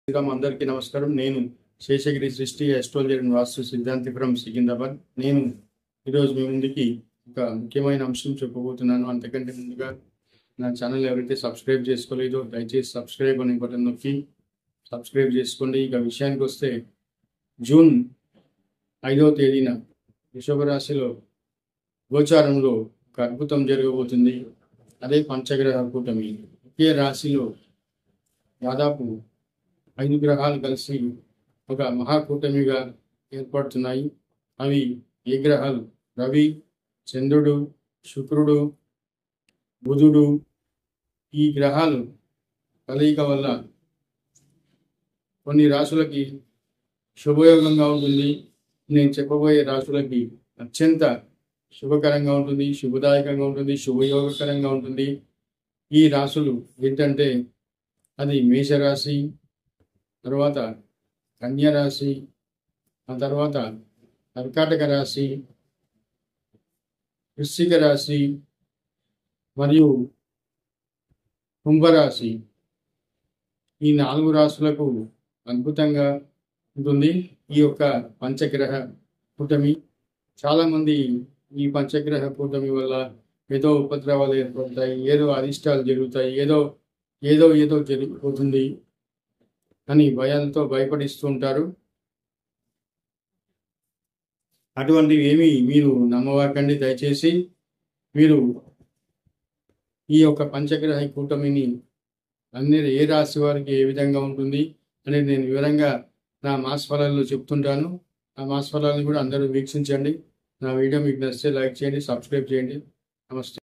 శ్రీరామ్ అందరికీ నమస్కారం నేను శేషగిరి సృష్టి అస్ట్రాలజీ అండ్ వాస్తు సిద్ధాంతి ఫ్రమ్ సికింద్రాబాద్ నేను ఈరోజు మీ ముందుకి ఒక ముఖ్యమైన అంశం చెప్పబోతున్నాను అంతకంటే ముందుగా నా ఛానల్ ఎవరైతే సబ్స్క్రైబ్ చేసుకోలేదో దయచేసి సబ్స్క్రైబ్ అనే బటన్ నొక్కి సబ్స్క్రైబ్ చేసుకోండి ఇక విషయానికి వస్తే జూన్ ఐదవ తేదీన వృషభ రాశిలో గోచారంలో ఒక అద్భుతం జరగబోతుంది అదే పంచగ్రహ కూటమి ఒకే రాశిలో దాదాపు ఐదు గ్రహాలు కలిసి ఒక మహాకూటమిగా ఏర్పడుతున్నాయి అవి ఏ గ్రహాలు రవి చంద్రుడు శుక్రుడు బుధుడు ఈ గ్రహాలు కలయిక వల్ల కొన్ని రాశులకి శుభయోగంగా ఉంటుంది నేను చెప్పబోయే రాశులకి అత్యంత శుభకరంగా ఉంటుంది శుభదాయకంగా ఉంటుంది శుభయోగకరంగా ఉంటుంది ఈ రాశులు ఏంటంటే అది మేషరాశి తర్వాత కన్య రాశి ఆ తర్వాత కర్కాటక రాశి వృశ్చిక రాశి మరియు కుంభరాశి ఈ నాలుగు రాశులకు అద్భుతంగా ఉంటుంది ఈ యొక్క పంచగ్రహ కూటమి చాలామంది ఈ పంచగ్రహ కూటమి వల్ల ఏదో ఉపద్రవాలు ఏర్పడతాయి ఏదో అరిష్టాలు జరుగుతాయి ఏదో ఏదో ఏదో జరిగిపోతుంది అని భయాలతో భయపడిస్తూ ఉంటారు అటువంటివి ఏమి మీరు నమ్మవాకండి దయచేసి మీరు ఈ యొక్క పంచగ్రహ కూటమిని అన్ని ఏ రాశి వారికి ఏ విధంగా ఉంటుంది అనేది నేను వివరంగా నా మాస్ ఫలాల్లో చెప్తుంటాను ఆ మాస్ ఫలాలను కూడా అందరూ వీక్షించండి నా వీడియో మీకు నచ్చితే లైక్ చేయండి సబ్స్క్రైబ్ చేయండి నమస్తే